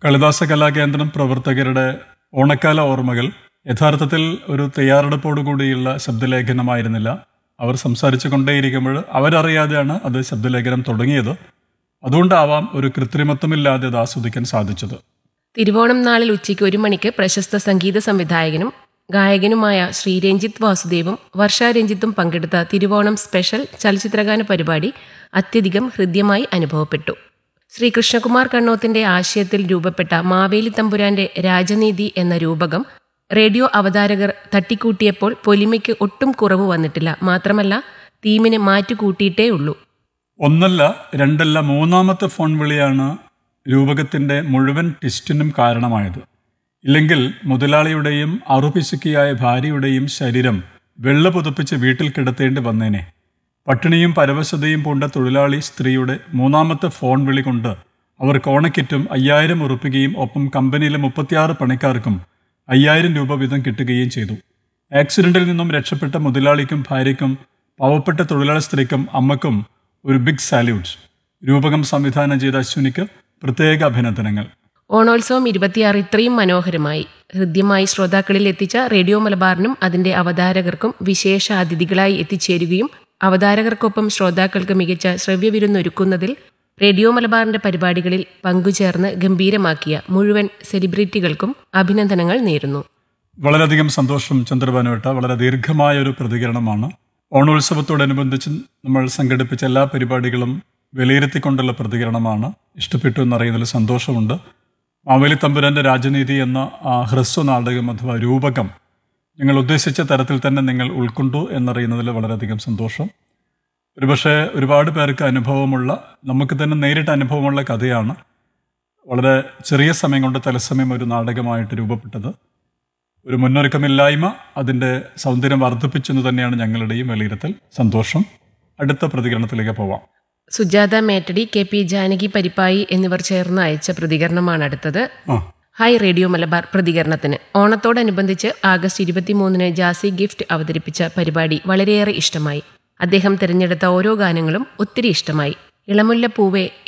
കളിദാസ കലാകേന്ദ്രം പ്രവർത്തകരുടെ ഓണക്കാല ഓർമ്മകൾ യഥാർത്ഥത്തിൽ ഒരു തയ്യാറെടുപ്പോടുകൂടിയുള്ള ശബ്ദലേഖനമായിരുന്നില്ല അവർ സംസാരിച്ചു കൊണ്ടേയിരിക്കുമ്പോൾ അവരറിയാതെയാണ് അത് ശബ്ദലേഖനം തുടങ്ങിയത് അതുകൊണ്ടാവാം ഒരു കൃത്രിമത്വമില്ലാതെ അത് ആസ്വദിക്കാൻ സാധിച്ചത് തിരുവോണം നാളിൽ ഉച്ചയ്ക്ക് ഒരു മണിക്ക് പ്രശസ്ത സംഗീത സംവിധായകനും ഗായകനുമായ ശ്രീ രഞ്ജിത്ത് വാസുദേവും വർഷ രഞ്ജിത്തും പങ്കെടുത്ത തിരുവോണം സ്പെഷ്യൽ ചലച്ചിത്രഗാന പരിപാടി അത്യധികം ഹൃദ്യമായി അനുഭവപ്പെട്ടു ശ്രീ കൃഷ്ണകുമാർ കണ്ണോത്തിന്റെ ആശയത്തിൽ രൂപപ്പെട്ട മാവേലി തമ്പുരാന്റെ രാജനീതി എന്ന രൂപകം റേഡിയോ അവതാരകർ തട്ടിക്കൂട്ടിയപ്പോൾ പൊലിമയ്ക്ക് ഒട്ടും കുറവ് വന്നിട്ടില്ല മാത്രമല്ല തീമിന് മാറ്റുകൂട്ടിയിട്ടേ ഉള്ളൂ ഒന്നല്ല രണ്ടല്ല മൂന്നാമത്തെ ഫോൺ വിളിയാണ് രൂപകത്തിന്റെ മുഴുവൻ ട്വിസ്റ്റിനും കാരണമായത് ഇല്ലെങ്കിൽ മുതലാളിയുടെയും അറുപിശുക്കിയായ ഭാര്യയുടെയും ശരീരം വെള്ള പുതപ്പിച്ച് വീട്ടിൽ കിടത്തേണ്ടി വന്നേനെ പട്ടിണിയും പരവശതയും പൂണ്ട തൊഴിലാളി സ്ത്രീയുടെ മൂന്നാമത്തെ ഫോൺ വിളി കൊണ്ട് അവർ കോണക്കിറ്റും അയ്യായിരം ഉറപ്പിക്കുകയും ഒപ്പം കമ്പനിയിലെ മുപ്പത്തിയാറ് പണിക്കാർക്കും അയ്യായിരം രൂപ വീതം കിട്ടുകയും ചെയ്തു ആക്സിഡന്റിൽ നിന്നും രക്ഷപ്പെട്ട മുതലാളിക്കും ഭാര്യയ്ക്കും പാവപ്പെട്ട തൊഴിലാളി സ്ത്രീക്കും അമ്മക്കും ഒരു ബിഗ് സാല്യൂട്ട് രൂപകം സംവിധാനം ചെയ്ത അശ്വിനിക്ക് പ്രത്യേക അഭിനന്ദനങ്ങൾ ഓണോത്സവം ഇരുപത്തിയാറ് ഇത്രയും മനോഹരമായി ഹൃദ്യമായി ശ്രോതാക്കളിൽ എത്തിച്ച റേഡിയോ മലബാറിനും അതിന്റെ അവതാരകർക്കും വിശേഷ അതിഥികളായി എത്തിച്ചേരുകയും അവതാരകർക്കൊപ്പം ശ്രോതാക്കൾക്ക് മികച്ച ശ്രവ്യവിരുന്നൊരുക്കുന്നതിൽ റേഡിയോ മലബാറിന്റെ പരിപാടികളിൽ പങ്കുചേർന്ന് ഗംഭീരമാക്കിയ മുഴുവൻ സെലിബ്രിറ്റികൾക്കും അഭിനന്ദനങ്ങൾ നേരുന്നു വളരെയധികം സന്തോഷം ചന്ദ്രബാനുവേട്ട വളരെ ദീർഘമായ ഒരു പ്രതികരണമാണ് ഓണോത്സവത്തോടനുബന്ധിച്ച് നമ്മൾ സംഘടിപ്പിച്ച എല്ലാ പരിപാടികളും വിലയിരുത്തിക്കൊണ്ടുള്ള പ്രതികരണമാണ് ഇഷ്ടപ്പെട്ടു എന്നറിയുന്നതിൽ സന്തോഷമുണ്ട് മാവേലി തമ്പുരാന്റെ രാജനീതി എന്ന ആ ഹ്രസ്വ നാടകം അഥവാ രൂപകം നിങ്ങൾ ഉദ്ദേശിച്ച തരത്തിൽ തന്നെ നിങ്ങൾ ഉൾക്കൊണ്ടു എന്നറിയുന്നതിൽ വളരെയധികം സന്തോഷം ഒരുപക്ഷെ ഒരുപാട് പേർക്ക് അനുഭവമുള്ള നമുക്ക് തന്നെ നേരിട്ട് അനുഭവമുള്ള കഥയാണ് വളരെ ചെറിയ സമയം കൊണ്ട് തലസമയം ഒരു നാടകമായിട്ട് രൂപപ്പെട്ടത് ഒരു മുന്നൊരുക്കമില്ലായ്മ അതിൻ്റെ സൗന്ദര്യം വർദ്ധിപ്പിച്ചെന്ന് തന്നെയാണ് ഞങ്ങളുടെയും വിലയിരുത്തൽ സന്തോഷം അടുത്ത പ്രതികരണത്തിലേക്ക് പോവാം സുജാത മേറ്റടി കെ പി ജാനകി പരിപ്പായി എന്നിവർ ചേർന്ന് അയച്ച പ്രതികരണമാണ് അടുത്തത് ആ ഹായ് റേഡിയോ മലബാർ പ്രതികരണത്തിന് ഓണത്തോടനുബന്ധിച്ച് ആഗസ്റ്റ് ഇരുപത്തിമൂന്നിന് ജാസി ഗിഫ്റ്റ് അവതരിപ്പിച്ച പരിപാടി വളരെയേറെ ഇഷ്ടമായി അദ്ദേഹം തിരഞ്ഞെടുത്ത ഓരോ ഗാനങ്ങളും ഒത്തിരി ഇഷ്ടമായി ഇളമുല്ല പൂവെ